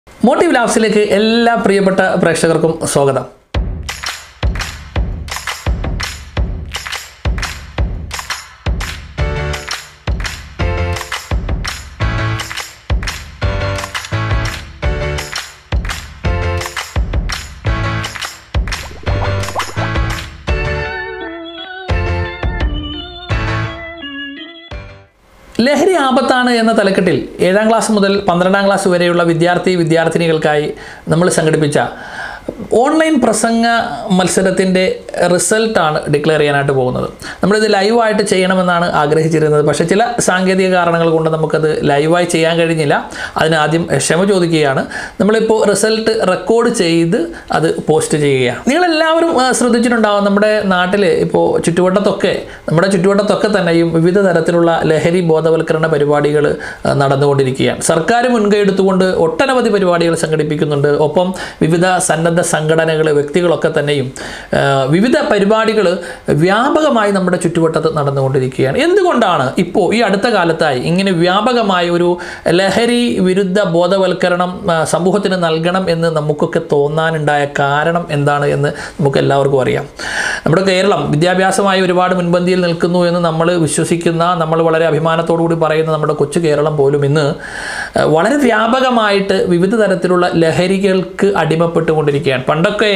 motive ലാബ്സിലേക്ക് എല്ലാ പ്രിയപ്പെട്ട പ്രേക്ഷകർക്കും സ്വാഗതം ലഹരി ആപത്താണ് എന്ന തലക്കെട്ടിൽ ഏഴാം ക്ലാസ് മുതൽ പന്ത്രണ്ടാം ക്ലാസ് വരെയുള്ള വിദ്യാർത്ഥി വിദ്യാർത്ഥിനികൾക്കായി നമ്മൾ സംഘടിപ്പിച്ച ഓൺലൈൻ പ്രസംഗ മത്സരത്തിൻ്റെ റിസൾട്ടാണ് ഡിക്ലെയർ ചെയ്യാനായിട്ട് പോകുന്നത് നമ്മളിത് ലൈവായിട്ട് ചെയ്യണമെന്നാണ് ആഗ്രഹിച്ചിരുന്നത് പക്ഷേ ചില സാങ്കേതിക കാരണങ്ങൾ കൊണ്ട് നമുക്കത് ലൈവായി ചെയ്യാൻ കഴിഞ്ഞില്ല അതിന് ആദ്യം ക്ഷമ ചോദിക്കുകയാണ് നമ്മളിപ്പോൾ റിസൾട്ട് റെക്കോർഡ് ചെയ്ത് അത് പോസ്റ്റ് ചെയ്യുകയാണ് നിങ്ങളെല്ലാവരും ആ, ശ്രദ്ധിച്ചിട്ടുണ്ടാവും നമ്മുടെ നാട്ടിൽ ഇപ്പോൾ ചുറ്റുവട്ടത്തൊക്കെ നമ്മുടെ ചുറ്റുവട്ടത്തൊക്കെ തന്നെയും വിവിധ തരത്തിലുള്ള ലഹരി ബോധവൽക്കരണ പരിപാടികൾ നടന്നുകൊണ്ടിരിക്കുകയാണ് സർക്കാർ മുൻകൈ എടുത്തുകൊണ്ട് ഒട്ടനവധി പരിപാടികൾ സംഘടിപ്പിക്കുന്നുണ്ട് ഒപ്പം വിവിധ സന്നദ്ധ സംഘടനകൾ വ്യക്തികളൊക്കെ തന്നെയും ആ, വിവിധ പരിപാടികൾ വ്യാപകമായി നമ്മുടെ ചുറ്റുവട്ടത്ത് നടന്നുകൊണ്ടിരിക്കുകയാണ് എന്തുകൊണ്ടാണ് ഇപ്പോൾ ഈ അടുത്ത കാലത്തായി ഇങ്ങനെ വ്യാപകമായ ഒരു ലഹരി വിരുദ്ധ ബോധവൽക്കരണം ആ, സമൂഹത്തിന് നൽകണം എന്ന് നമുക്കൊക്കെ തോന്നാനുണ്ടായ കാരണം എന്താണ് എന്ന് നമുക്ക് എല്ലാവർക്കും അറിയാം നമ്മുടെ കേരളം വിദ്യാഭ്യാസമായി ഒരുപാട് മുൻപന്തിയിൽ നിൽക്കുന്നു എന്ന് നമ്മൾ വിശ്വസിക്കുന്ന നമ്മൾ വളരെ അഭിമാനത്തോടു കൂടി പറയുന്ന നമ്മുടെ കൊച്ചു കേരളം പോലും ഇന്ന് ആ, വളരെ വ്യാപകമായിട്ട് വിവിധ തരത്തിലുള്ള ലഹരികൾക്ക് അടിമപ്പെട്ടുകൊണ്ടിരിക്കുകയാണ് പണ്ടൊക്കെ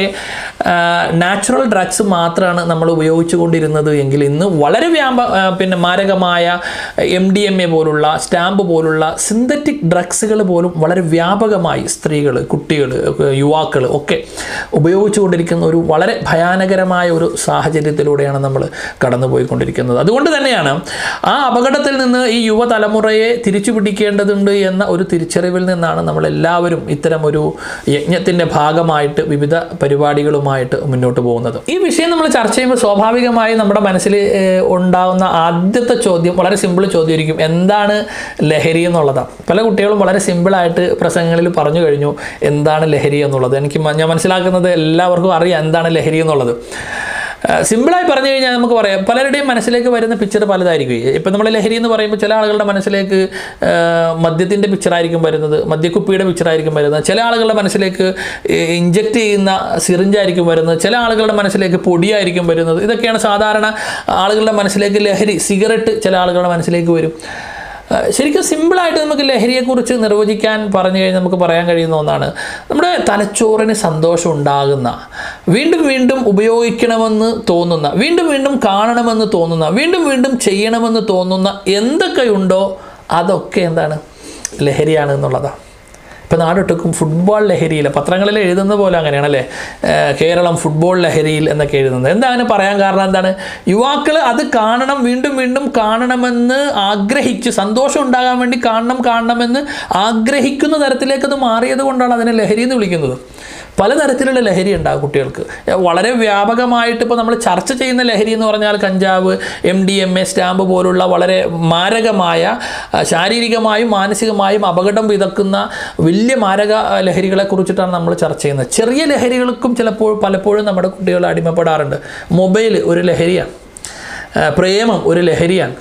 നാച്ചുറൽ ഡ്രഗ്സ് മാത്രമാണ് നമ്മൾ ഉപയോഗിച്ചു കൊണ്ടിരുന്നത് എങ്കിൽ ഇന്ന് വളരെ വ്യാപ ആ, പിന്നെ മാരകമായ എം ഡി എം എ പോലുള്ള സ്റ്റാമ്പ് പോലുള്ള സിന്തറ്റിക് ഡ്രഗ്സുകൾ പോലും വളരെ വ്യാപകമായി സ്ത്രീകൾ കുട്ടികൾ യുവാക്കൾ ഒക്കെ ഉപയോഗിച്ചുകൊണ്ടിരിക്കുന്ന ഒരു വളരെ ഭയാനകരമായ ഒരു സാഹചര്യത്തിലൂടെയാണ് നമ്മൾ കടന്നുപോയിക്കൊണ്ടിരിക്കുന്നത് അതുകൊണ്ട് തന്നെയാണ് ആ അപകടത്തിൽ നിന്ന് ഈ യുവതലമുറയെ തിരിച്ചു പിടിക്കേണ്ടതുണ്ട് എന്ന ഒരു തിരിച്ചറിവിൽ നിന്നാണ് നമ്മളെല്ലാവരും ഇത്തരം ഒരു യജ്ഞത്തിൻ്റെ ഭാഗമായിട്ട് വിവിധ പരിപാടികളുമായിട്ട് മുന്നോട്ട് പോകുന്നത് ഈ വിഷയം നമ്മൾ ചർച്ച ചെയ്യുമ്പോൾ സ്വാഭാവികമായി നമ്മുടെ മനസ്സിൽ ഏഹ്, ഉണ്ടാകുന്ന ആദ്യത്തെ ചോദ്യം വളരെ സിമ്പിൾ ചോദ്യമായിരിക്കും എന്താണ് ലഹരി എന്നുള്ളതാണ് പല കുട്ടികളും വളരെ സിമ്പിളായിട്ട് പ്രസംഗങ്ങളിൽ പറഞ്ഞു കഴിഞ്ഞു എന്താണ് ലഹരി എന്നുള്ളത് എനിക്ക് മ- ഞാൻ മനസ്സിലാക്കുന്നത് എല്ലാവർക്കും അറിയാം എന്താണ് ലഹരി എന്നുള്ളത് ഏഹ്, സിമ്പിളായി പറഞ്ഞു കഴിഞ്ഞാൽ നമുക്ക് പറയാം പലരുടെയും മനസ്സിലേക്ക് വരുന്ന പിക്ചർ പലതായിരിക്കും ഇപ്പം നമ്മൾ ലഹരി എന്ന് പറയുമ്പോൾ ചില ആളുകളുടെ മനസ്സിലേക്ക് മദ്യത്തിൻ്റെ പിക്ചറായിരിക്കും വരുന്നത് മദ്യക്കുപ്പിയുടെ പിക്ചറായിരിക്കും വരുന്നത് ചില ആളുകളുടെ മനസ്സിലേക്ക് ഇഞ്ചക്ട് ചെയ്യുന്ന സിറിഞ്ചായിരിക്കും വരുന്നത് ചില ആളുകളുടെ മനസ്സിലേക്ക് പൊടിയായിരിക്കും വരുന്നത് ഇതൊക്കെയാണ് സാധാരണ ആളുകളുടെ മനസ്സിലേക്ക് ലഹരി സിഗരറ്റ് ചില ആളുകളുടെ മനസ്സിലേക്ക് വരും ആ, ശരിക്കും സിമ്പിളായിട്ട് നമുക്ക് ലഹരിയെക്കുറിച്ച് നിർവചിക്കാൻ പറഞ്ഞു കഴിഞ്ഞാൽ നമുക്ക് പറയാൻ കഴിയുന്ന ഒന്നാണ് നമ്മുടെ തലച്ചോറിന് സന്തോഷം ഉണ്ടാകുന്ന വീണ്ടും വീണ്ടും ഉപയോഗിക്കണമെന്ന് തോന്നുന്ന വീണ്ടും വീണ്ടും കാണണമെന്ന് തോന്നുന്ന വീണ്ടും വീണ്ടും ചെയ്യണമെന്ന് തോന്നുന്ന എന്തൊക്കെയുണ്ടോ അതൊക്കെ എന്താണ് ലഹരിയാണ് എന്നുള്ളതാണ് ഇപ്പം നാടൊട്ടുക്കും ഫുട്ബോൾ ലഹരിയിൽ പത്രങ്ങളിൽ എഴുതുന്ന പോലെ അങ്ങനെയാണല്ലേ ഏഹ് കേരളം ഫുട്ബോൾ ലഹരിയിൽ എന്നൊക്കെ എഴുതുന്നത് എന്താ അങ്ങനെ പറയാൻ കാരണം എന്താണ് യുവാക്കൾ അത് കാണണം വീണ്ടും വീണ്ടും കാണണമെന്ന് ആഗ്രഹിച്ച് സന്തോഷം ഉണ്ടാകാൻ വേണ്ടി കാണണം കാണണമെന്ന് ആഗ്രഹിക്കുന്ന തരത്തിലേക്ക് അത് മാറിയത് കൊണ്ടാണ് അതിനെ ലഹരി എന്ന് വിളിക്കുന്നത് പലതരത്തിലുള്ള ലഹരി ഉണ്ടാകും കുട്ടികൾക്ക് ഏഹ് വളരെ വ്യാപകമായിട്ട് ഇപ്പോൾ നമ്മൾ ചർച്ച ചെയ്യുന്ന ലഹരി എന്ന് പറഞ്ഞാൽ കഞ്ചാവ് M D M A stamp പോലുള്ള വളരെ മാരകമായ ആ, ശാരീരികമായും മാനസികമായും അപകടം വിതക്കുന്ന വലിയ മാരക ആ, ലഹരികളെ കുറിച്ചിട്ടാണ് നമ്മൾ ചർച്ച ചെയ്യുന്നത് ചെറിയ ലഹരികൾക്കും ചിലപ്പോൾ പലപ്പോഴും നമ്മുടെ കുട്ടികൾ അടിമപ്പെടാറുണ്ട് മൊബൈൽ ഒരു ലഹരിയാണ് ആ, പ്രേമം ഒരു ലഹരിയാണ്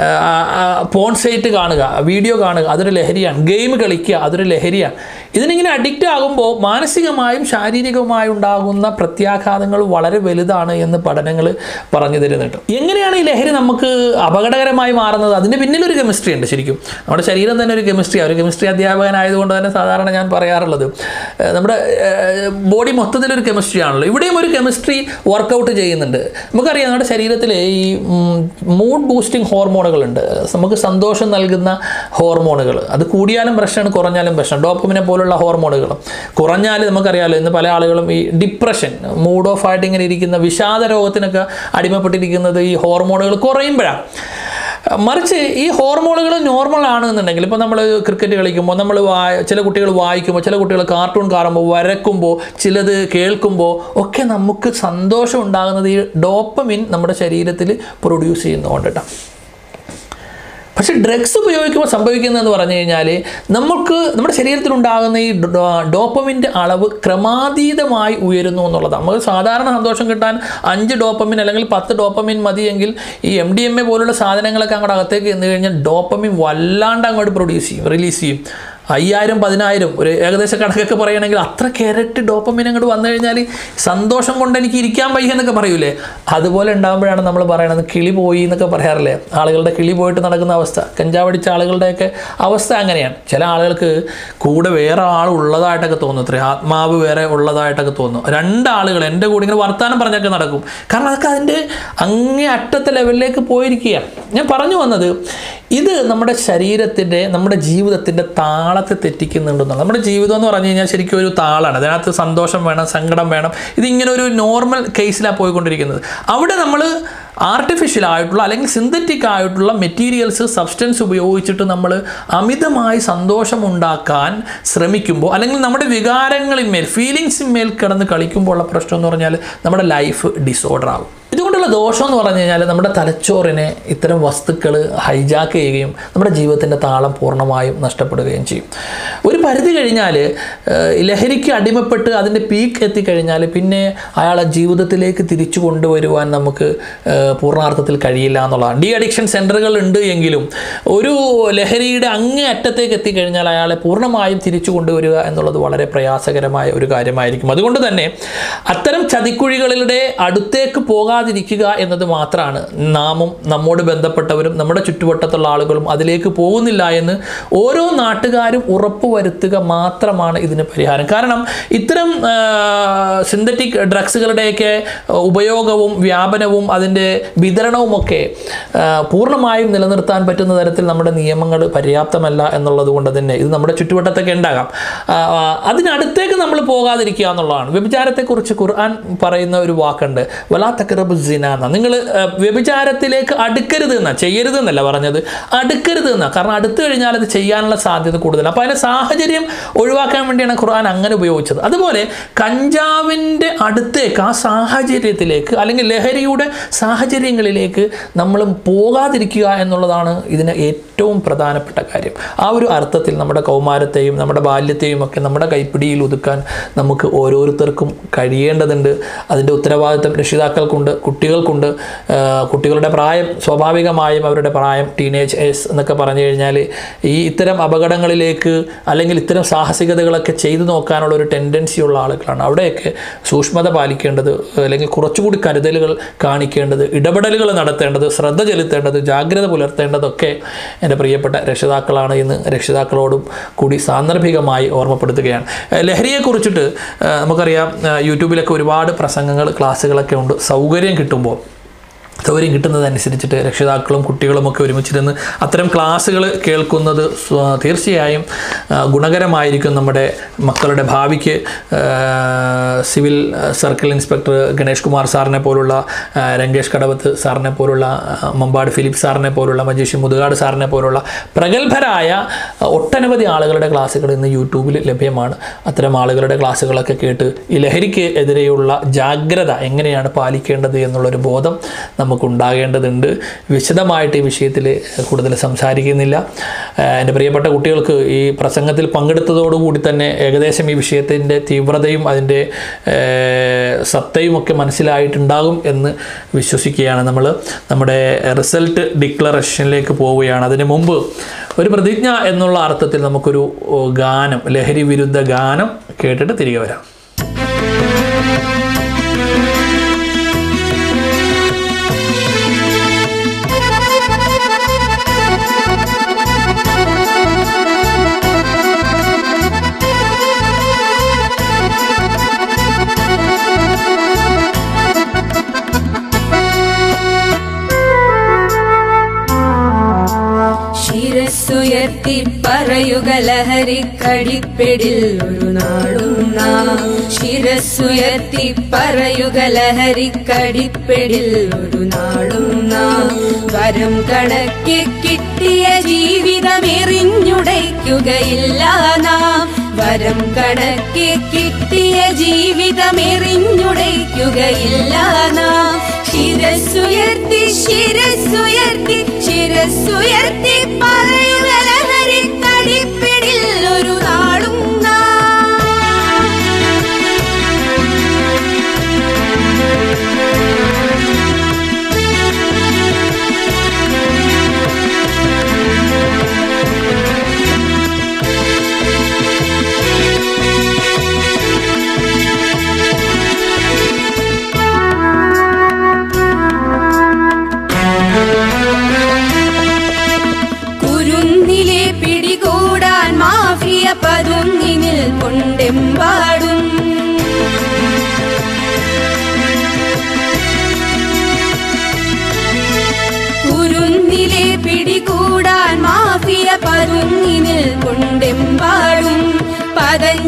പോൺ സൈറ്റ് കാണുക വീഡിയോ കാണുക അതൊരു ലഹരിയാണ് ഗെയിം കളിക്കുക അതൊരു ലഹരിയാണ് ഇതിനിങ്ങനെ അഡിക്റ്റ് ആകുമ്പോൾ മാനസികമായും ശാരീരികമായും ഉണ്ടാകുന്ന പ്രത്യാഘാതങ്ങൾ വളരെ വലുതാണ് എന്ന് പഠനങ്ങൾ പറഞ്ഞു തരുന്നുണ്ട് എങ്ങനെയാണ് ഈ ലഹരി നമുക്ക് അപകടകരമായി മാറുന്നത് അതിൻ്റെ പിന്നിലൊരു കെമിസ്ട്രി ഉണ്ട് ശരിക്കും നമ്മുടെ ശരീരം തന്നെ ഒരു കെമിസ്ട്രി ഒരു കെമിസ്ട്രി അധ്യാപകനായതുകൊണ്ട് തന്നെ സാധാരണ ഞാൻ പറയാറുള്ളത് ഏഹ് നമ്മുടെ ബോഡി മൊത്തത്തിലൊരു കെമിസ്ട്രി ആണല്ലോ ഇവിടെയും ഒരു കെമിസ്ട്രി വർക്കൗട്ട് ചെയ്യുന്നുണ്ട് നമുക്കറിയാം നമ്മുടെ ശരീരത്തിലെ ഈ മൂഡ് ബൂസ്റ്റിംഗ് ഹോർമോണുകളുണ്ട് നമുക്ക് സന്തോഷം നൽകുന്ന ഹോർമോണുകൾ അത് കൂടിയാലും പ്രശ്നമാണ് കുറഞ്ഞാലും പ്രശ്നം ഡോപ്പമിനെ പോലുള്ള ഹോർമോണുകൾ കുറഞ്ഞാൽ നമുക്കറിയാമല്ലോ ഇന്ന് പല ആളുകളും ഈ ഡിപ്രഷൻ മൂഡ് ഓഫ് ആയിട്ട് ഇങ്ങനെ ഇരിക്കുന്ന വിഷാദ രോഗത്തിനൊക്കെ അടിമപ്പെട്ടിരിക്കുന്നത് ഈ ഹോർമോണുകൾ കുറയുമ്പോഴാണ് മറിച്ച് ഈ ഹോർമോണുകൾ നോർമൽ ആണ് എന്നുണ്ടെങ്കിൽ ഇപ്പോൾ നമ്മൾ ക്രിക്കറ്റ് കളിക്കുമ്പോൾ നമ്മൾ വായ ചില കുട്ടികൾ വായിക്കുമ്പോൾ ചില കുട്ടികൾ കാർട്ടൂൺ കാണുമ്പോൾ വരക്കുമ്പോൾ ചിലത് കേൾക്കുമ്പോൾ ഒക്കെ നമുക്ക് സന്തോഷം ഉണ്ടാകുന്നത് ഈ ഡോപ്പമിൻ നമ്മുടെ ശരീരത്തിൽ പ്രൊഡ്യൂസ് ചെയ്യുന്നതുകൊണ്ടിട്ടാണ് പക്ഷെ ഡ്രഗ്സ് ഉപയോഗിക്കുമ്പോൾ സംഭവിക്കുന്നതെന്ന് പറഞ്ഞു കഴിഞ്ഞാൽ നമുക്ക് നമ്മുടെ ശരീരത്തിലുണ്ടാകുന്ന ഈ ഡോപ്പമിൻ്റെ അളവ് ക്രമാതീതമായി ഉയരുന്നു എന്നുള്ളതാണ് നമുക്ക് സാധാരണ സന്തോഷം കിട്ടാൻ അഞ്ച് ഡോപ്പമിൻ അല്ലെങ്കിൽ പത്ത് ഡോപ്പമിൻ മതിയെങ്കിൽ ഈ എം ഡി എം എ പോലുള്ള സാധനങ്ങളൊക്കെ അങ്ങോട്ട് അകത്തേക്ക് ചെന്ന് കഴിഞ്ഞാൽ ഡോപ്പമിൻ വല്ലാണ്ട് അങ്ങോട്ട് പ്രൊഡ്യൂസ് ചെയ്യും റിലീസ് ചെയ്യും അയ്യായിരം പതിനായിരം ഒരു ഏകദേശ കണക്കൊക്കെ പറയുകയാണെങ്കിൽ അത്ര ക്യാരറ്റ് ഡോപ്പമിൻ അങ്ങോട്ട് വന്നു കഴിഞ്ഞാൽ സന്തോഷം കൊണ്ട് എനിക്ക് ഇരിക്കാൻ വയ്യ എന്നൊക്കെ പറയൂലേ അതുപോലെ ഉണ്ടാകുമ്പോഴാണ് നമ്മൾ പറയണത് കിളി പോയി എന്നൊക്കെ പറയാറില്ലേ ആളുകളുടെ കിളി പോയിട്ട് നടക്കുന്ന അവസ്ഥ കഞ്ചാവടിച്ച ആളുകളുടെയൊക്കെ അവസ്ഥ അങ്ങനെയാണ് ചില ആളുകൾക്ക് കൂടെ വേറെ ആൾ ഉള്ളതായിട്ടൊക്കെ തോന്നും ഇത്രയും ആത്മാവ് വേറെ ഉള്ളതായിട്ടൊക്കെ തോന്നും രണ്ടാളുകൾ എൻ്റെ കൂടെ ഇങ്ങനെ വർത്തമാനം പറഞ്ഞൊക്കെ നടക്കും കാരണം അതൊക്കെ അതിൻ്റെ അങ്ങേ അറ്റത്തെ ലെവലിലേക്ക് പോയിരിക്കുകയാണ് ഞാൻ പറഞ്ഞു വന്നത് ഇത് നമ്മുടെ ശരീരത്തിൻ്റെ നമ്മുടെ ജീവിതത്തിൻ്റെ താളത്തെ തെറ്റിക്കുന്നുണ്ടെന്നാണ് നമ്മുടെ ജീവിതം എന്ന് പറഞ്ഞു കഴിഞ്ഞാൽ ശരിക്കും ഒരു താളാണ് അതിനകത്ത് സന്തോഷം വേണം സങ്കടം വേണം ഇതിങ്ങനെ ഒരു നോർമൽ കേസിലാണ് പോയിക്കൊണ്ടിരിക്കുന്നത് അവിടെ നമ്മൾ ആർട്ടിഫിഷ്യൽ ആയിട്ടുള്ള അല്ലെങ്കിൽ സിന്തറ്റിക് ആയിട്ടുള്ള മെറ്റീരിയൽസ് സബ്സ്റ്റൻസ് ഉപയോഗിച്ചിട്ട് നമ്മൾ അമിതമായി സന്തോഷം ഉണ്ടാക്കാൻ ശ്രമിക്കുമ്പോൾ അല്ലെങ്കിൽ നമ്മുടെ വികാരങ്ങളിന്മേൽ ഫീലിങ്സിന്മേൽ കിടന്ന് കളിക്കുമ്പോൾ ഉള്ള പ്രശ്നം എന്ന് പറഞ്ഞാൽ നമ്മുടെ ലൈഫ് ഡിസോർഡർ ആവും ഇതുകൊണ്ടുള്ള ദോഷം എന്ന് പറഞ്ഞു കഴിഞ്ഞാൽ നമ്മുടെ തലച്ചോറിനെ ഇത്തരം വസ്തുക്കൾ ഹൈജാക്ക് ചെയ്യുകയും നമ്മുടെ ജീവിതത്തിൻ്റെ താളം പൂർണ്ണമായും നഷ്ടപ്പെടുകയും ചെയ്യും ഒരു പരിധി കഴിഞ്ഞാൽ ഏഹ്, ലഹരിക്ക് അടിമപ്പെട്ട് അതിൻ്റെ പീക്ക് എത്തിക്കഴിഞ്ഞാൽ പിന്നെ അയാളെ ജീവിതത്തിലേക്ക് തിരിച്ചു കൊണ്ടുവരുവാൻ നമുക്ക് ഏഹ്, പൂർണ്ണാർത്ഥത്തിൽ കഴിയില്ല എന്നുള്ളതാണ് ഡി അഡിക്ഷൻ സെൻറ്ററുകൾ ഉണ്ട് എങ്കിലും ഒരു ലഹരിയുടെ അങ്ങേ അറ്റത്തേക്ക് എത്തിക്കഴിഞ്ഞാൽ അയാളെ പൂർണ്ണമായും തിരിച്ചു കൊണ്ടുവരിക എന്നുള്ളത് വളരെ പ്രയാസകരമായ ഒരു കാര്യമായിരിക്കും അതുകൊണ്ട് തന്നെ അത്തരം ചതിക്കുഴികളുടെ അടുത്തേക്ക് പോകാതിരിക്കുക എന്നത് മാത്രമാണ് നാമും നമ്മോട് ബന്ധപ്പെട്ടവരും നമ്മുടെ ചുറ്റുവട്ടത്തുള്ള ആളുകളും അതിലേക്ക് പോകുന്നില്ല എന്ന് ഓരോ നാട്ടുകാരും ഉറപ്പുവരുത്തുക മാത്രമാണ് ഇതിന് പരിഹാരം കാരണം ഇത്തരം സിന്തറ്റിക് ഡ്രഗ്സുകളുടെയൊക്കെ ഉപയോഗവും വ്യാപനവും അതിൻ്റെ വിതരണവുമൊക്കെ ആ, പൂർണ്ണമായും നിലനിർത്താൻ പറ്റുന്ന തരത്തിൽ നമ്മുടെ നിയമങ്ങൾ പര്യാപ്തമല്ല എന്നുള്ളത് കൊണ്ട് തന്നെ ഇത് നമ്മുടെ ചുറ്റുവട്ടത്തൊക്കെ ഉണ്ടാകാം ആ, ആ, അതിനടുത്തേക്ക് നമ്മൾ പോകാതിരിക്കുക എന്നുള്ളതാണ് വ്യഭിചാരത്തെക്കുറിച്ച് ഖുർആൻ പറയുന്ന ഒരു വാക്കുണ്ട് വലാ തക്കറബു സിന എന്ന നിങ്ങൾ വ്യഭിചാരത്തിലേക്ക് അടുക്കരുത് എന്നാ ചെയ്യരുത് എന്നല്ല പറഞ്ഞത് അടുക്കരുത് എന്നാ കാരണം അടുത്തു കഴിഞ്ഞാൽ അത് ചെയ്യാനുള്ള സാധ്യത കൂടുതലാണ് അപ്പോൾ അതിൻ്റെ സാഹചര്യം ഒഴിവാക്കാൻ വേണ്ടിയാണ് ഖുർആൻ അങ്ങനെ ഉപയോഗിച്ചത് അതുപോലെ കഞ്ചാവിൻ്റെ അടുത്തേക്ക് ആ സാഹചര്യത്തിലേക്ക് അല്ലെങ്കിൽ ലഹരിയുടെ സാഹചര്യങ്ങളിലേക്ക് നമ്മൾ പോകാതിരിക്കുക എന്നുള്ളതാണ് ഇതിന് ഏറ്റവും പ്രധാനപ്പെട്ട കാര്യം ആ ഒരു അർത്ഥത്തിൽ നമ്മുടെ കൗമാരത്തെയും നമ്മുടെ ബാല്യത്തെയും ഒക്കെ നമ്മുടെ കൈപ്പിടിയിൽ ഒതുക്കാൻ നമുക്ക് ഓരോരുത്തർക്കും കഴിയേണ്ടതുണ്ട് അതിൻ്റെ ഉത്തരവാദിത്തം രക്ഷിതാക്കൾക്കുണ്ട് കുട്ടികൾക്കുണ്ട് ആ, കുട്ടികളുടെ പ്രായം സ്വാഭാവികമായും അവരുടെ പ്രായം ടീനേജ് ഏജ് എന്നൊക്കെ പറഞ്ഞു കഴിഞ്ഞാൽ ഈ ഇത്തരം അപകടങ്ങളിലേക്ക് അല്ലെങ്കിൽ ഇത്തരം സാഹസികതകളൊക്കെ ചെയ്തു നോക്കാനുള്ള ഒരു ടെൻഡൻസി ഉള്ള ആളുകളാണ് അവിടെയൊക്കെ സൂക്ഷ്മത പാലിക്കേണ്ടത് അല്ലെങ്കിൽ കുറച്ചുകൂടി കരുതലുകൾ കാണിക്കേണ്ടത് ഇടപെടലുകൾ നടത്തേണ്ടത് ശ്രദ്ധ ചെലുത്തേണ്ടത് ജാഗ്രത പുലർത്തേണ്ടതൊക്കെ എൻ്റെ പ്രിയപ്പെട്ട രക്ഷിതാക്കളാണ് എന്ന് രക്ഷിതാക്കളോടും കൂടി സാന്ദർഭികമായി ഓർമ്മപ്പെടുത്തുകയാണ് ഏഹ് ലഹരിയെക്കുറിച്ചിട്ട് ഏഹ് നമുക്കറിയാം ഏഹ് യൂട്യൂബിലൊക്കെ ഒരുപാട് പ്രസംഗങ്ങൾ ക്ലാസ്സുകളൊക്കെ ഉണ്ട് സൗകര്യം കിട്ടുമ്പോൾ സൗകര്യം കിട്ടുന്നതനുസരിച്ചിട്ട് രക്ഷിതാക്കളും കുട്ടികളും ഒക്കെ ഒരുമിച്ചിരുന്ന് അത്തരം ക്ലാസ്സുകൾ കേൾക്കുന്നത് സ്വ- തീർച്ചയായും ആ, ഗുണകരമായിരിക്കും നമ്മുടെ മക്കളുടെ ഭാവിക്ക് ആ, civil circle inspector Ganesh Kumar സാറിനെ പോലുള്ള ആ, രംഗേഷ് കടവത്ത് സാറിനെ പോലുള്ള ആ, മമ്പാട് ഫിലിപ്പ് സാറിനെ പോലുള്ള മജീഷ് മുതുകാട് സാറിനെ പോലുള്ള പ്രഗത്ഭരായ ആ, ഒട്ടനവധി ആളുകളുടെ ക്ലാസ്സുകൾ ഇന്ന് യൂട്യൂബിൽ ലഭ്യമാണ് അത്തരം ആളുകളുടെ ക്ലാസ്സുകളൊക്കെ കേട്ട് ഈ ലഹരിക്ക് എതിരെയുള്ള ജാഗ്രത എങ്ങനെയാണ് പാലിക്കേണ്ടത് എന്നുള്ളൊരു ബോധം നമുക്കുണ്ടാകേണ്ടതുണ്ട് വിശദമായിട്ട് ഈ വിഷയത്തിൽ കൂടുതൽ സംസാരിക്കുന്നില്ല ഏഹ് എൻ്റെ പ്രിയപ്പെട്ട കുട്ടികൾക്ക് ഈ പ്രസംഗത്തിൽ പങ്കെടുത്തതോടുകൂടി തന്നെ ഏകദേശം ഈ വിഷയത്തിൻ്റെ തീവ്രതയും അതിൻ്റെ ഏഹ് സത്തയും ഒക്കെ മനസ്സിലായിട്ടുണ്ടാകും എന്ന് വിശ്വസിക്കുകയാണ് നമ്മൾ നമ്മുടെ റിസൾട്ട് ഡിക്ലറേഷനിലേക്ക് പോവുകയാണ് അതിന് മുമ്പ് ഒരു പ്രതിജ്ഞ എന്നുള്ള അർത്ഥത്തിൽ നമുക്കൊരു ഓ, ഗാനം ലഹരി വിരുദ്ധ ഗാനം കേട്ടിട്ട് തിരികെ വരാം ശിരസ്സുയർത്തി പറയുക ലഹരിക്കടിപ്പിടിൽ ഒരു നാടും നാം ശിരസ്സുയർത്തി പറയുക ലഹരിക്കടിപ്പിടിൽ ഒരു നാടും നാം വരം കണക്കെ കിട്ടിയ ജീവിതം എറിഞ്ഞുടയ്ക്കുകയില്ല നാം വരം കണക്കെ കിട്ടിയ ജീവിതം എറിഞ്ഞുടയ്ക്കുകയില്ല നാം ശിരസ്സുയർത്തി ശിരസ്സുയർത്തി ശിരസ്സുയർത്തി പറയുക ലഹരിക്കടിപ്പിടിൽ ഒരു നാളും നാം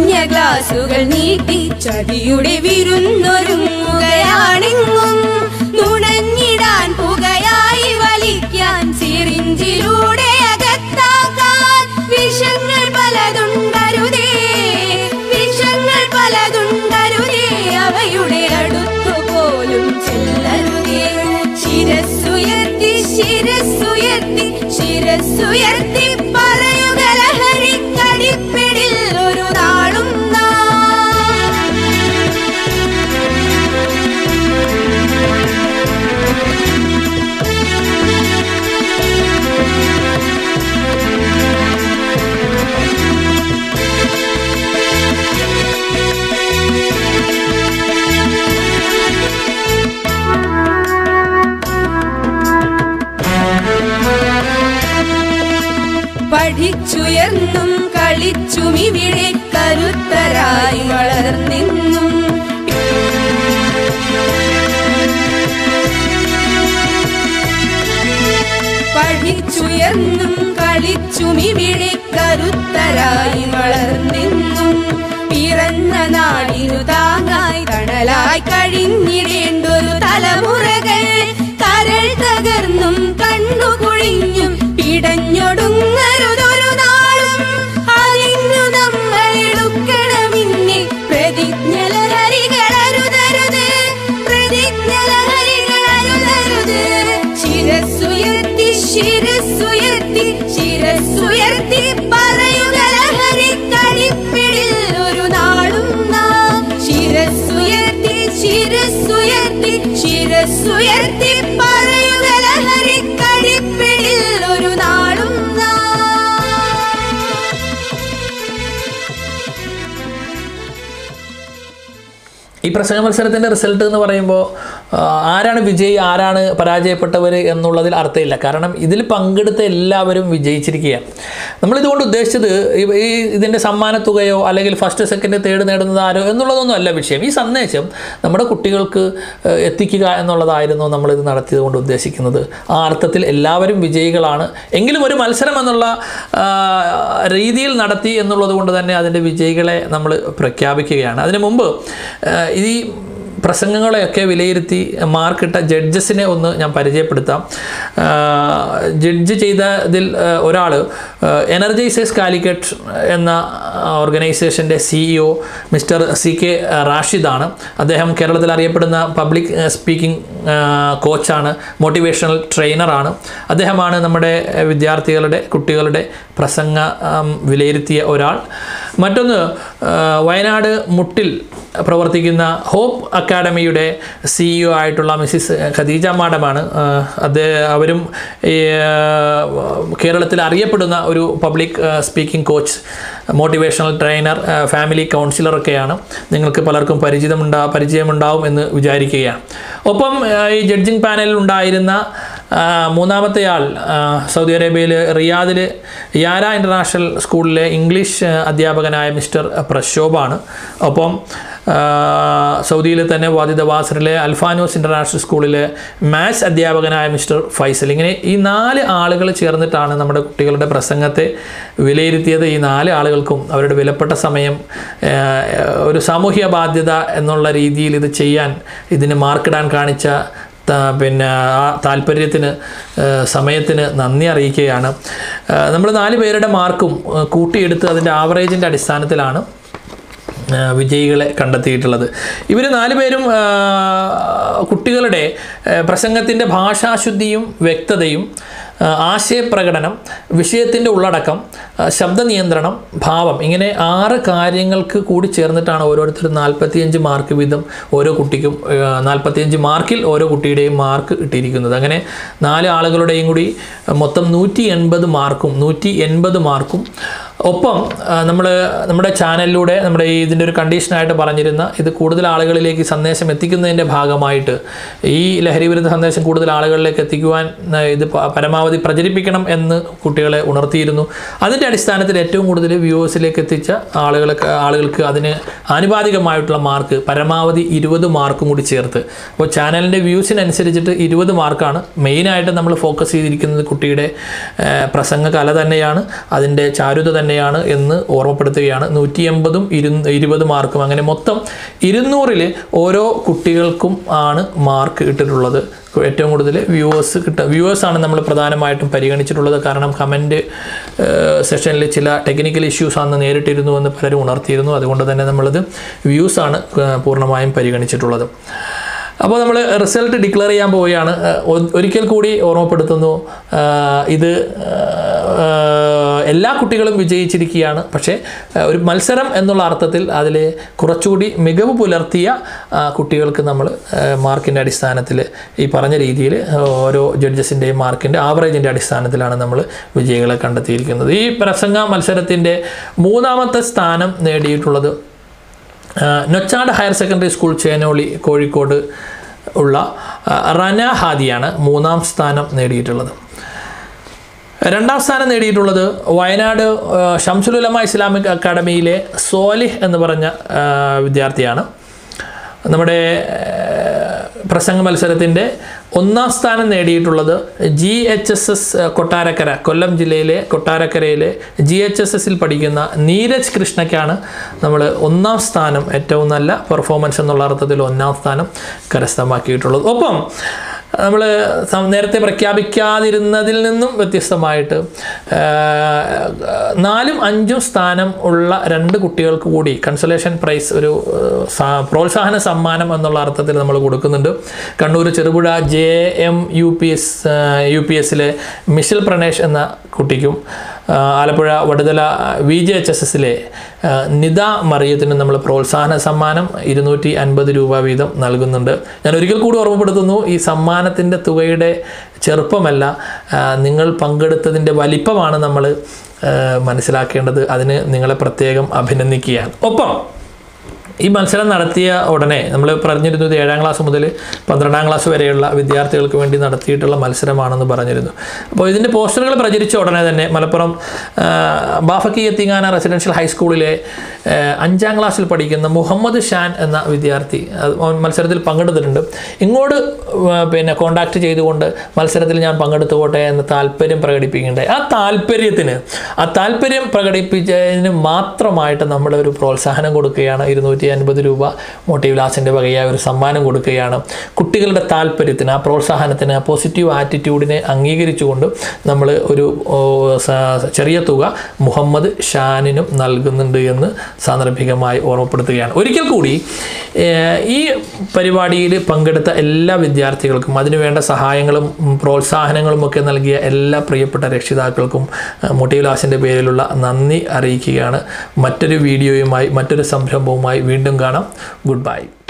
നുണഞ്ഞ ഗ്ലാസുകൾ നീട്ടി ചതിയുടെ വിരുന്നൊരുങ്ങുകയാണെങ്ങും നുണഞ്ഞിടാൻ പുകയായി വലിക്കാൻ സിറിഞ്ചിലൂടെ അകത്താക്കാൻ വിഷങ്ങൾ പലതുണ്ടരുതേ വിഷങ്ങൾ പലതുണ്ടരുതേ അവയുടെ അടുത്തു പോലും ചെല്ലരുതേ ശിരസ്സുയർത്തി ശിരസ്സുയർത്തി ശിരസ്സുയർത്തി പറയുക ലഹരിക്കടിപ്പിടിൽ ഒരു നാളും നാം പഠിച്ചുയർന്നും കളിച്ചും ഇവിടെ കരുത്തരായി വളർന്നിന്നും പഠിച്ചുയർന്നും കളിച്ചും ഇവിടെ കരുത്തരായി വളർന്നിന്നും പിറന്ന നാടിനു താങ്ങായി തണലായി കഴിഞ്ഞിടേണ്ടൊരു തലമുറകൾ കരൾ തകർന്നും കണ്ണുകുഴിഞ്ഞും പിടഞ്ഞൊടുങ്ങരുതൊരു നാളും അതിന്നു നമ്മൾ എടുക്കണമിന്നെ പ്രതിജ്ഞ ലഹരികളരുതരുത് പ്രതിജ്ഞ ലഹരികളരുതരുത് ശിരസ്സുയർത്തി ശിരസ്സുയർത്തി ശിരസ്സുയർത്തി പറയുക ലഹരിക്കടിപ്പിടിൽ ഒരു നാളും നാം ശിരസ്സുയർത്തി ശിരസ്സുയർത്തി ശിരസ്സുയർത്തി പറയുക ലഹരിക്കടിപ്പിടിൽ ഒരു നാളും നാം ഈ പ്രസംഗ മത്സരത്തിൻ്റെ റിസൾട്ട് എന്ന് പറയുമ്പോൾ ആ, ആരാണ് വിജയി ആരാണ് പരാജയപ്പെട്ടവർ എന്നുള്ളതിൽ അർത്ഥമില്ല കാരണം ഇതിൽ പങ്കെടുത്ത എല്ലാവരും വിജയിച്ചിരിക്കുകയാണ് നമ്മളിതുകൊണ്ട് ഉദ്ദേശിച്ചത് ഈ ഈ ഇതിൻ്റെ സമ്മാനത്തുകയോ അല്ലെങ്കിൽ ഫസ്റ്റ് സെക്കൻഡ് തേർഡ് നേടുന്നത് ആരോ എന്നുള്ളതൊന്നും അല്ല വിഷയം ഈ സന്ദേശം നമ്മുടെ കുട്ടികൾക്ക് ഏഹ്, എത്തിക്കുക എന്നുള്ളതായിരുന്നു നമ്മളിത് നടത്തിയത് കൊണ്ട് ഉദ്ദേശിക്കുന്നത് ആ അർത്ഥത്തിൽ എല്ലാവരും വിജയികളാണ് എങ്കിലും ഒരു മത്സരം എന്നുള്ള ആ, രീതിയിൽ നടത്തി എന്നുള്ളത് കൊണ്ട് തന്നെ അതിൻ്റെ വിജയികളെ നമ്മൾ പ്രഖ്യാപിക്കുകയാണ് അതിനു മുമ്പ് ആ, ഈ പ്രസംഗങ്ങളെയൊക്കെ വിലയിരുത്തി മാർക്കിട്ട ജഡ്ജസിനെ ഒന്ന് ഞാൻ പരിചയപ്പെടുത്താം ആ, ജഡ്ജ് ചെയ്തതിൽ ഒരാൾ എനർജൈസേഴ്സ് കാലിക്കറ്റ് എന്ന ഓർഗനൈസേഷൻ്റെ സിഇഒ മിസ്റ്റർ സി കെ റാഷിദാണ് അദ്ദേഹം കേരളത്തിൽ അറിയപ്പെടുന്ന പബ്ലിക് സ്പീക്കിംഗ് കോച്ചാണ് മോട്ടിവേഷണൽ ട്രെയിനറാണ് അദ്ദേഹമാണ് നമ്മുടെ വിദ്യാർത്ഥികളുടെ കുട്ടികളുടെ പ്രസംഗ ആം, വിലയിരുത്തിയ ഒരാൾ മറ്റൊന്ന് ആ, വയനാട് മുട്ടിൽ പ്രവർത്തിക്കുന്ന ഹോപ്പ് അക്കാഡമിയുടെ സിഇഒ ആയിട്ടുള്ള മിസ്സിസ് ഖദീജ മാഡമാണ് ആ, അത് അവരും ഈ, ആ, കേരളത്തിൽ അറിയപ്പെടുന്ന ഒരു public speaking coach motivational trainer ആ, ഫാമിലി കൗൺസിലറൊക്കെയാണ് നിങ്ങൾക്ക് പലർക്കും പരിചിതമുണ്ടാ പരിചയമുണ്ടാവും എന്ന് വിചാരിക്കുകയാണ് ഒപ്പം ആ, ഈ ജഡ്ജിങ് പാനലിൽ ഉണ്ടായിരുന്ന ആ, മൂന്നാമത്തെ ആൾ ആ, സൗദി അറേബ്യയിൽ റിയാദിൽ യാര ഇൻ്റർനാഷണൽ സ്കൂളിലെ ഇംഗ്ലീഷ് ആ, അധ്യാപകനായ മിസ്റ്റർ പ്രശോഭാണ് ഒപ്പം ആ, സൗദിയിലെ തന്നെ വാദിദ വാസറിലെ അൽഫാനോസ് ഇൻ്റർനാഷണൽ സ്കൂളിലെ മാത്സ് അധ്യാപകനായ മിസ്റ്റർ ഫൈസൽ ഇങ്ങനെ ഈ നാല് ആളുകൾ ചേർന്നിട്ടാണ് നമ്മുടെ കുട്ടികളുടെ പ്രസംഗത്തെ വിലയിരുത്തിയത് ഈ നാല് ആളുകൾക്കും അവരുടെ വിലപ്പെട്ട സമയം ആ, ഒരു സാമൂഹ്യ ബാധ്യത എന്നുള്ള രീതിയിൽ ഇത് ചെയ്യാൻ ഇതിന് മാർക്കിടാൻ കാണിച്ച ത- പിന്നെ ആ താല്പര്യത്തിന് ആ, സമയത്തിന് നന്ദി അറിയിക്കുകയാണ് നമ്മൾ നാല് പേരുടെ മാർക്കും ആ, കൂട്ടിയെടുത്ത് അതിൻ്റെ ആവറേജിൻ്റെ അടിസ്ഥാനത്തിലാണ് ആ, വിജയികളെ കണ്ടെത്തിയിട്ടുള്ളത് ഇവർ നാല് പേരും ആ, കുട്ടികളുടെ പ്രസംഗത്തിൻ്റെ ഭാഷാശുദ്ധിയും വ്യക്തതയും ആ, ആശയപ്രകടനം വിഷയത്തിൻ്റെ ഉള്ളടക്കം ആ, ശബ്ദ നിയന്ത്രണം ഭാവം ഇങ്ങനെ ആറ് കാര്യങ്ങൾക്ക് കൂടി ചേർന്നിട്ടാണ് ഓരോരുത്തരും നാൽപ്പത്തിയഞ്ച് മാർക്ക് വീതം ഓരോ കുട്ടിക്കും ആ, നാൽപ്പത്തിയഞ്ച് മാർക്കിൽ ഓരോ കുട്ടിയുടെയും മാർക്ക് ഇട്ടിരിക്കുന്നത് അങ്ങനെ നാല് ആളുകളുടെയും കൂടി മൊത്തം നൂറ്റി എൺപത് മാർക്കും നൂറ്റി എൺപത് മാർക്കും ഒപ്പം നമ്മൾ നമ്മുടെ ചാനലിലൂടെ നമ്മുടെ ഈ ഇതിൻ്റെ ഒരു കണ്ടീഷനായിട്ട് പറഞ്ഞിരുന്ന ഇത് കൂടുതൽ ആളുകളിലേക്ക് ഈ സന്ദേശം എത്തിക്കുന്നതിൻ്റെ ഭാഗമായിട്ട് ഈ ലഹരി വിരുദ്ധ സന്ദേശം കൂടുതൽ ആളുകളിലേക്ക് എത്തിക്കുവാൻ ആ, ഇത് പ- പരമാവധി പ്രചരിപ്പിക്കണം എന്ന് കുട്ടികളെ ഉണർത്തിയിരുന്നു അതിൻ്റെ അടിസ്ഥാനത്തിൽ ഏറ്റവും കൂടുതൽ വ്യൂവേഴ്സിലേക്ക് എത്തിച്ച ആളുകൾക്ക് ആളുകൾക്ക് അതിന് ആനുപാതികമായിട്ടുള്ള മാർക്ക് പരമാവധി ഇരുപത് മാർക്കും കൂടി ചേർത്ത് അപ്പോൾ ചാനലിൻ്റെ വ്യൂസിനനുസരിച്ചിട്ട് ഇരുപത് മാർക്കാണ് മെയിനായിട്ട് നമ്മൾ ഫോക്കസ് ചെയ്തിരിക്കുന്നത് കുട്ടിയുടെ ആ, പ്രസംഗ കല തന്നെയാണ് അതിൻ്റെ ചാരുത തന്നെയാണ് തന്നെയാണ് എന്ന് ഓർമ്മപ്പെടുത്തുകയാണ് നൂറ്റി എൺപതും ഇരു ഇരുപത് മാർക്കും അങ്ങനെ മൊത്തം ഇരുന്നൂറിൽ ഓരോ കുട്ടികൾക്കും ആണ് മാർക്ക് ഇട്ടിട്ടുള്ളത് ഏറ്റവും കൂടുതൽ വ്യൂവേഴ്സ് കിട്ടുക വ്യൂവേഴ്സാണ് നമ്മൾ പ്രധാനമായിട്ടും പരിഗണിച്ചിട്ടുള്ളത് കാരണം കമൻറ്റ് സെഷനിൽ ചില ടെക്നിക്കൽ ഇഷ്യൂസ് അന്ന് നേരിട്ടിരുന്നു എന്ന് പലരും ഉണർത്തിയിരുന്നു അതുകൊണ്ട് തന്നെ നമ്മളത് വ്യൂസാണ് പൂർണ്ണമായും പരിഗണിച്ചിട്ടുള്ളത് അപ്പോൾ നമ്മൾ റിസൾട്ട് ഡിക്ലെയർ ചെയ്യാൻ പോവുകയാണ് ഏഹ് ഒ- ഒരിക്കൽ കൂടി ഓർമ്മപ്പെടുത്തുന്നു ആഹ് ഇത് ആഹ് എല്ലാ കുട്ടികളും വിജയിച്ചിരിക്കുകയാണ് പക്ഷേ ആഹ് ഒരു മത്സരം എന്നുള്ള അർത്ഥത്തിൽ അതിൽ കുറച്ചുകൂടി മികവ് പുലർത്തിയ ആഹ് കുട്ടികൾക്ക് നമ്മൾ മാർക്കിൻ്റെ അടിസ്ഥാനത്തിൽ ഈ പറഞ്ഞ രീതിയിൽ ഓരോ ജഡ്ജസിൻ്റെയും മാർക്കിൻ്റെ ആവറേജിൻ്റെ അടിസ്ഥാനത്തിലാണ് നമ്മൾ വിജയികളെ കണ്ടെത്തിയിരിക്കുന്നത് ഈ പ്രസംഗ മത്സരത്തിൻ്റെ മൂന്നാമത്തെ സ്ഥാനം നേടിയിട്ടുള്ളത് ആഹ് Nochad higher secondary school Chenoli Kozhikode ഉള്ള ആഹ് റന ഹാദിയാണ് മൂന്നാം സ്ഥാനം നേടിയിട്ടുള്ളത് രണ്ടാം സ്ഥാനം നേടിയിട്ടുള്ളത് വയനാട് ആഹ് ഷംസുലുലമ ഇസ്ലാമിക് അക്കാഡമിയിലെ സോലിഹ് എന്ന് പറഞ്ഞ ആഹ് വിദ്യാർത്ഥിയാണ് നമ്മുടെ ആഹ് പ്രസംഗ മത്സരത്തിൻ്റെ ഒന്നാം സ്ഥാനം നേടിയിട്ടുള്ളത് G H S S Kottarakkara Kollam ജില്ലയിലെ കൊട്ടാരക്കരയിലെ ജി എച്ച് എസ് എസിൽ പഠിക്കുന്ന നീരജ് കൃഷ്ണയ്ക്കാണ് നമ്മൾ ഒന്നാം സ്ഥാനം ഏറ്റവും നല്ല പെർഫോമൻസ് എന്നുള്ള അർത്ഥത്തിൽ ഒന്നാം സ്ഥാനം കരസ്ഥമാക്കിയിട്ടുള്ളത് ഒപ്പം നമ്മൾ നേരത്തെ പ്രഖ്യാപിക്കാതിരുന്നതിൽ നിന്നും വ്യത്യസ്തമായിട്ട് ആ, നാലും അഞ്ചും സ്ഥാനം ഉള്ള രണ്ട് കുട്ടികൾക്ക് കൂടി കൺസലേഷൻ പ്രൈസ് ഒരു ആ, സ- പ്രോത്സാഹന സമ്മാനം എന്നുള്ള അർത്ഥത്തിൽ നമ്മൾ കൊടുക്കുന്നുണ്ട് Kannur Cherupuzha J M U P S U P എസിലെ മിഷൽ പ്രണേഷ് എന്ന കുട്ടിക്കും ആ, Alappuzha Vaduthala V J H S എസിലെ നിത മറിയത്തിന് നമ്മൾ പ്രോത്സാഹന സമ്മാനം ഇരുന്നൂറ്റി അൻപത് രൂപ വീതം നൽകുന്നുണ്ട് ഞാൻ ഒരിക്കൽ കൂടി ഓർമ്മപ്പെടുത്തുന്നു ഈ സമ്മാനത്തിൻ്റെ തുകയുടെ ചെറുപ്പമല്ല ആ, നിങ്ങൾ പങ്കെടുത്തതിൻ്റെ വലിപ്പമാണ് നമ്മൾ ആ, മനസ്സിലാക്കേണ്ടത് അതിന് നിങ്ങളെ പ്രത്യേകം അഭിനന്ദിക്കുകയാണ് ഒപ്പം ഈ മത്സരം നടത്തിയ ഉടനെ നമ്മൾ പറഞ്ഞിരുന്നു ഇത് ഏഴാം ക്ലാസ് മുതൽ പന്ത്രണ്ടാം ക്ലാസ് വരെയുള്ള വിദ്യാർത്ഥികൾക്ക് വേണ്ടി നടത്തിയിട്ടുള്ള മത്സരമാണെന്ന് പറഞ്ഞിരുന്നു അപ്പോൾ ഇതിൻ്റെ പോസ്റ്ററുകൾ പ്രചരിച്ച ഉടനെ തന്നെ മലപ്പുറം ആ, ബാഫക്കി എത്തിങ്ങാന റെസിഡൻഷ്യൽ ഹൈസ്കൂളിലെ ആ, അഞ്ചാം ക്ലാസ്സിൽ പഠിക്കുന്ന മുഹമ്മദ് ഷാൻ എന്ന വിദ്യാർത്ഥി അത് അവൻ മത്സരത്തിൽ പങ്കെടുത്തിട്ടുണ്ട് ഇങ്ങോട്ട് ആ, പിന്നെ കോണ്ടാക്ട് ചെയ്തുകൊണ്ട് മത്സരത്തിൽ ഞാൻ പങ്കെടുത്തുകൊട്ടെ എന്ന് താല്പര്യം പ്രകടിപ്പിക്കേണ്ടത് ആ താല്പര്യത്തിന് ആ താല്പര്യം പ്രകടിപ്പിച്ചതിന് മാത്രമായിട്ട് നമ്മൾ ഒരു പ്രോത്സാഹനം കൊടുക്കുകയാണ് ഇരുന്നൂറ്റി അൻപത് രൂപ മോട്ടീവ് വകയായ ഒരു സമ്മാനം കൊടുക്കുകയാണ് കുട്ടികളുടെ താല്പര്യത്തിന് ആ പ്രോത്സാഹനത്തിന് ആ പോസിറ്റീവ് ആറ്റിറ്റ്യൂഡിനെ അംഗീകരിച്ചുകൊണ്ട് നമ്മൾ ഒരു ഓ, സ- ചെറിയ തുക മുഹമ്മദ് ഷാനിനും നൽകുന്നുണ്ട് എന്ന് സാന്ദർഭികമായി ഓർമ്മപ്പെടുത്തുകയാണ് ഒരിക്കൽ കൂടി ഏഹ്, ഈ പരിപാടിയിൽ പങ്കെടുത്ത എല്ലാ വിദ്യാർത്ഥികൾക്കും അതിനുവേണ്ട സഹായങ്ങളും ഉം, പ്രോത്സാഹനങ്ങളും ഒക്കെ നൽകിയ എല്ലാ പ്രിയപ്പെട്ട രക്ഷിതാക്കൾക്കും മോട്ടീവ് ലാസിൻ്റെ പേരിലുള്ള നന്ദി അറിയിക്കുകയാണ് മറ്റൊരു വീഡിയോയുമായി മറ്റൊരു സംരംഭവുമായി വീണ്ടും കാണാം ഗുഡ് ബൈ